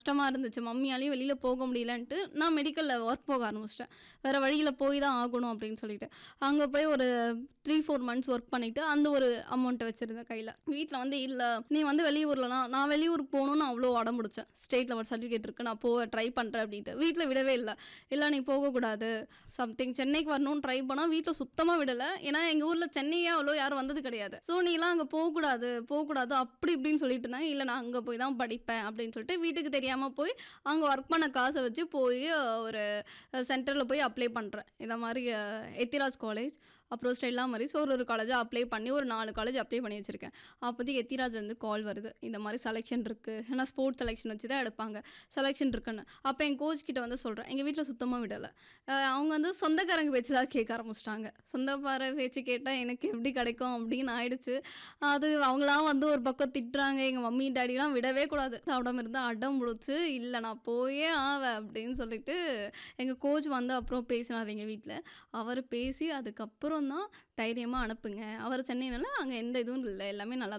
கஷ்டமா இருந்துச்சு. மம்மியாலயும் வெளியில போக முடியலன்ட்டு, நான் மெடிக்கல்ல ஒர்க் போக ஆரம்பிச்சுட்டேன். வேற வழியில போய் தான் ஆகணும் அப்படின்னு சொல்லிட்டு. அங்க போய் ஒரு 3, 4 மந்த்ஸ் ஒர்க் பண்ணிட்டு, அந்த ஒரு அமௌண்ட் வச்சிருந்தேன் கையில. வீட்ல வந்து இல்ல, நீ வந்து வெளியூர்லலாம் நான் வெளியூருக்கு போணும்னு அவ்ளோ அடம் புடிச்சேன். ஸ்டேட் லெவல் சர்டிஃபிகேட் இருக்கு. நான் போக ட்ரை பண்றேன் அப்படின்ட்டு. வீட்ல விடவே இல்ல. இல்ல நீ போகக்கூடாது. சம்திங் சென்னைக்கு வரணும்னு ட்ரை பண்ணா, வீட்ல சுத்தமா விடல. ஏன்னா எங்க ஊர்ல சென்னையே அவ்வளோ யாரும் வந்தது கிடையாது. ஸோ நீலாம் அங்க போக்கூடாது, போக்கூடாது அப்படி இப்படின்னு சொல்லிட்டு இருந்தாங்க. இல்ல நான் அங்க போய் தான் படிப்பேன் அப்படின்னு சொல்லிட்டு, வீட்டுக்கு தெரியாம போய், அங்க ஒர்க் பண்ண காச வச்சு போய் ஒரு சென்டர்ல போய் அப்ளை பண்றேன். இந்த மாரி எத்திராஜ் காலேஜ், அப்புறம் ஸ்டெல்லா மாரிஸ் ஒரு ஒரு காலேஜா அப்ளை பண்ணி ஒரு 4 காலேஜ் அப்ளை பண்ணி வச்சிருக்கேன். அப்போதைக்கு எத்திராஜ்லேருந்து கால் வருது. இந்த மாரி செலக்ஷன் இருக்கு. ஏன்னா ஸ்போர்ட்ஸ் செலக்ஷன் வச்சு தான் எடுப்பாங்க. செலக்ஷன் இருக்குன்னு. அப்ப என் கோச் கிட்ட வந்து சொல்றேன். எங்க வீட்ல சுத்தமா விடல. அ அவங்க வந்து சொந்தக்காரங்க பேச்சு தான் கேட்க ஆரம்பிச்சுட்டாங்க. சொந்தக்கார பேச்சு கேட்டா எனக்கு எப்படி கிடைக்கும் அப்படின்னு ஆயிடுச்சு. அது அவங்களா வந்து ஒரு பக்கம் திட்டுறாங்க. எங்க மம்மி, டாடிலாம் விடவே கூடாது. சாப்பிடாம இருந்தா அடம் புடிச்சு, இல்ல நான் போயே ஆவேன் அப்படின்னு சொல்லிட்டு, எங்க கோச் வந்து அப்புறம் பேசினாரு எங்க வீட்ல. அவரு பேசி அதுக்கப்புறம் தான் தைரியமா அனுப்புங்க. அவரு சென்னைனால அங்க எந்த இதுவும் இல்ல. எல்லாமே நல்லா